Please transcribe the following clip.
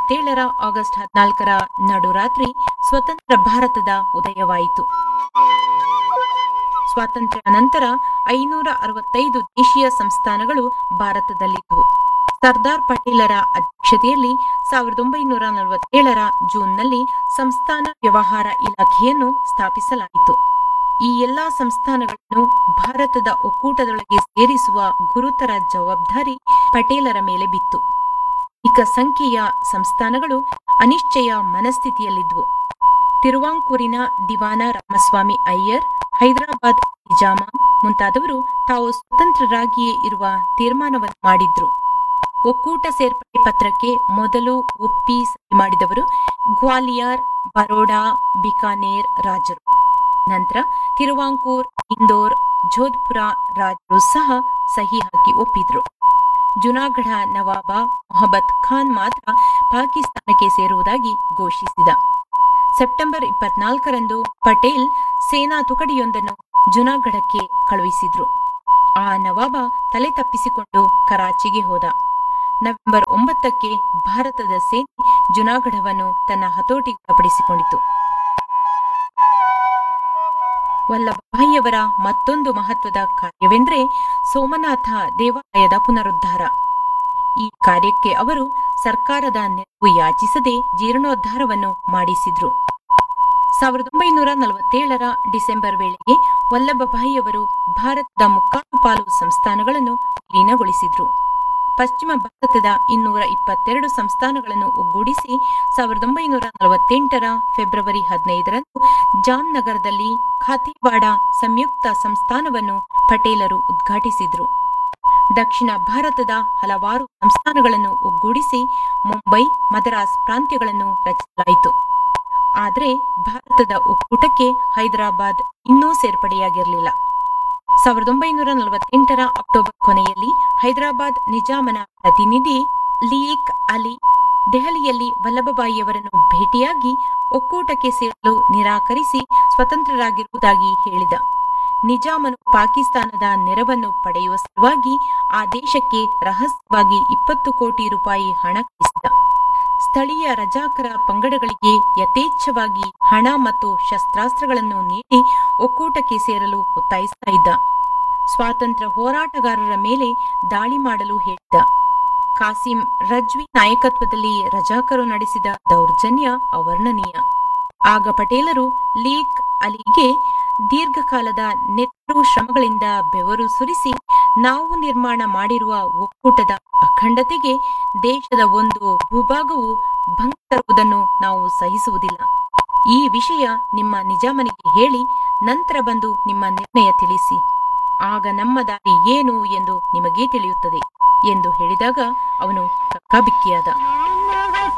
ನಲವತ್ತೇಳರ ಆಗಸ್ಟ್ ಹದಿನಾಲ್ಕರ ನಡುರಾತ್ರಿ ಸ್ವತಂತ್ರ ಭಾರತದ ಉದಯವಾಯಿತು ಸ್ವಾತಂತ್ರ್ಯ ನಂತರ ಐನೂರ ಅರವತ್ತೈದು ದೇಶೀಯ ಸಂಸ್ಥಾನಗಳು ಭಾರತದಲ್ಲಿದ್ದವು ಸರ್ದಾರ್ ಪಟೇಲರ ಅಧ್ಯಕ್ಷತೆಯಲ್ಲಿ ಸಾವಿರದ ಒಂಬೈನೂರ ನಲವತ್ತೇಳರ ಜೂನ್ನಲ್ಲಿ ಸಂಸ್ಥಾನ ವ್ಯವಹಾರ ಇಲಾಖೆಯನ್ನು ಸ್ಥಾಪಿಸಲಾಯಿತು ಈ ಎಲ್ಲಾ ಸಂಸ್ಥಾನಗಳನ್ನು ಭಾರತದ ಒಕ್ಕೂಟದೊಳಗೆ ಸೇರಿಸುವ ಗುರುತರ ಜವಾಬ್ದಾರಿ ಪಟೇಲರ ಮೇಲೆ ಬಿತ್ತು ಇಕ ಸಂಖ್ಯೆಯ ಸಂಸ್ಥಾನಗಳು ಅನಿಶ್ಚಯ ಮನಸ್ಥಿತಿಯಲ್ಲಿದ್ವು ತಿರುವಾಂಕೂರಿನ ದಿವಾನ ರಾಮಸ್ವಾಮಿ ಅಯ್ಯರ್ ಹೈದರಾಬಾದ್ ನಿಜಾಮ ಮುಂತಾದವರು ತಾವು ಸ್ವತಂತ್ರರಾಗಿಯೇ ಇರುವ ತೀರ್ಮಾನವನ್ನು ಮಾಡಿದ್ರು ಒಕ್ಕೂಟ ಸೇರ್ಪಡೆ ಪತ್ರಕ್ಕೆ ಮೊದಲು ಒಪ್ಪಿ ಸಹಿ ಮಾಡಿದವರು ಗ್ವಾಲಿಯರ್ ಬರೋಡಾ ಬಿಕಾನೇರ್ ರಾಜರು ನಂತರ ತಿರುವಾಂಕೂರ್ ಇಂದೋರ್ ಜೋಧ್ಪುರ ರಾಜರು ಸಹ ಸಹಿ ಹಾಕಿ ಒಪ್ಪಿದ್ರು ಜುನಾಗಢ ನವಾಬ ಮೊಹಮ್ಮದ್ ಖಾನ್ ಮಾತ್ರ ಪಾಕಿಸ್ತಾನಕ್ಕೆ ಸೇರುವುದಾಗಿ ಘೋಷಿಸಿದ ಸೆಪ್ಟೆಂಬರ್ ಇಪ್ಪತ್ನಾಲ್ಕರಂದು ಪಟೇಲ್ ಸೇನಾ ತುಕಡಿಯೊಂದನ್ನು ಜುನಾಗಢಕ್ಕೆ ಕಳುಹಿಸಿದ್ರು ಆ ನವಾಬ ತಲೆ ತಪ್ಪಿಸಿಕೊಂಡು ಕರಾಚಿಗೆ ಹೋದ ನವೆಂಬರ್ ಒಂಬತ್ತಕ್ಕೆ ಭಾರತದ ಸೇನೆ ಜುನಾಗಢವನ್ನು ತನ್ನ ಹತೋಟಿಗೊಳಪಡಿಸಿಕೊಂಡಿತು ವಲ್ಲಭಭಾಯಿಯವರ ಮತ್ತೊಂದು ಮಹತ್ವದ ಕಾರ್ಯವೆಂದರೆ ಸೋಮನಾಥ ದೇವಾಲಯದ ಪುನರುದ್ಧಾರ ಈ ಕಾರ್ಯಕ್ಕೆ ಅವರು ಸರ್ಕಾರದ ನೆರವು ಯಾಚಿಸದೆ ಜೀರ್ಣೋದ್ಧಾರವನ್ನು ಮಾಡಿಸಿದ್ರು ಸಾವಿರದ ಒಂಬೈನೂರ ನಲವತ್ತೇಳರ ಡಿಸೆಂಬರ್ ವೇಳೆಗೆ ವಲ್ಲಭಭಾಯಿಯವರು ಭಾರತದ ಮುಕ್ಕಾಲು ಪಾಲು ಸಂಸ್ಥಾನಗಳನ್ನು ವಿಲೀನಗೊಳಿಸಿದ್ರು ಪಶ್ಚಿಮ ಭಾರತದ ಇನ್ನೂರ ಇಪ್ಪತ್ತೆರಡು ಸಂಸ್ಥಾನಗಳನ್ನು ಒಗ್ಗೂಡಿಸಿ ಸಾವಿರದ ಒಂಬೈನೂರ ನಲವತ್ತೆಂಟರ ಫೆಬ್ರವರಿ ಹದಿನೈದರಂದು ಜಾಮ್ನಗರದಲ್ಲಿ ಖಾತಿವಾಡ ಸಂಯುಕ್ತ ಸಂಸ್ಥಾನವನ್ನು ಪಟೇಲರು ಉದ್ಘಾಟಿಸಿದ್ರು ದಕ್ಷಿಣ ಭಾರತದ ಹಲವಾರು ಸಂಸ್ಥಾನಗಳನ್ನು ಒಗ್ಗೂಡಿಸಿ ಮುಂಬೈ ಮದ್ರಾಸ್ ಪ್ರಾಂತ್ಯಗಳನ್ನು ರಚಿಸಲಾಯಿತು ಆದರೆ ಭಾರತದ ಒಕ್ಕೂಟಕ್ಕೆ ಹೈದರಾಬಾದ್ ಇನ್ನೂ ಸೇರ್ಪಡೆಯಾಗಿರಲಿಲ್ಲ ಸಾವಿರದ ಒಂಬೈನೂರ ನಲವತ್ತೆಂಟರ ಅಕ್ಟೋಬರ್ ಕೊನೆಯಲ್ಲಿ ಹೈದರಾಬಾದ್ ನಿಜಾಮನ ಪ್ರತಿನಿಧಿ ಲೀಕ್ ಅಲಿ ದೆಹಲಿಯಲ್ಲಿ ವಲ್ಲಭಬಾಯಿಯವರನ್ನು ಭೇಟಿಯಾಗಿ ಒಕ್ಕೂಟಕ್ಕೆ ಸೇರಲು ನಿರಾಕರಿಸಿ ಸ್ವತಂತ್ರರಾಗಿರುವುದಾಗಿ ಹೇಳಿದ ನಿಜಾಮನು ಪಾಕಿಸ್ತಾನದ ನೆರವನ್ನು ಪಡೆಯುವ ಸಲುವಾಗಿ ಆ ದೇಶಕ್ಕೆ ರಹಸ್ಯವಾಗಿ ಇಪ್ಪತ್ತು ಕೋಟಿ ರೂಪಾಯಿ ಹಣ ಕಳಿಸಿದ ಸ್ಥಳೀಯ ರಜಾಕರ ಪಂಗಡಗಳಿಗೆ ಯಥೇಚ್ಛವಾಗಿ ಹಣ ಮತ್ತು ಶಸ್ತ್ರಾಸ್ತ್ರಗಳನ್ನು ನೀಡಿ ಒಕ್ಕೂಟಕ್ಕೆ ಸೇರಲು ಒತ್ತಾಯಿಸ್ತಾ ಇದ್ದ ಸ್ವಾತಂತ್ರ್ಯ ಹೋರಾಟಗಾರರ ಮೇಲೆ ದಾಳಿ ಮಾಡಲು ಹೇಳಿದ ಕಾಸಿಂ ರಜ್ವಿ ನಾಯಕತ್ವದಲ್ಲಿ ರಜಾಕರು ನಡೆಸಿದ ದೌರ್ಜನ್ಯ ಅವರ್ಣನೀಯ ಆಗ ಪಟೇಲರು ಲೀಕ್ ಅಲಿಗೆ ದೀರ್ಘಕಾಲದ ನೆತ್ತರು ಶ್ರಮಗಳಿಂದ ಬೆವರು ಸುರಿಸಿ ನಾವು ನಿರ್ಮಾಣ ಮಾಡಿರುವ ಒಕ್ಕೂಟದ ಅಖಂಡತೆಗೆ ದೇಶದ ಒಂದು ಭೂಭಾಗವು ಭಂಗ ತರುವುದನ್ನು ನಾವು ಸಹಿಸುವುದಿಲ್ಲ ಈ ವಿಷಯ ನಿಮ್ಮ ನಿಜಾಮನಿಗೆ ಹೇಳಿ ನಂತರ ಬಂದು ನಿಮ್ಮ ನಿರ್ಣಯ ತಿಳಿಸಿ ಆಗ ನಮ್ಮ ದಾರಿ ಏನು ಎಂದು ನಿಮಗೇ ತಿಳಿಯುತ್ತದೆ ಎಂದು ಹೇಳಿದಾಗ ಅವನು ಕಕ್ಕಾಬಿಕ್ಕಿಯಾದ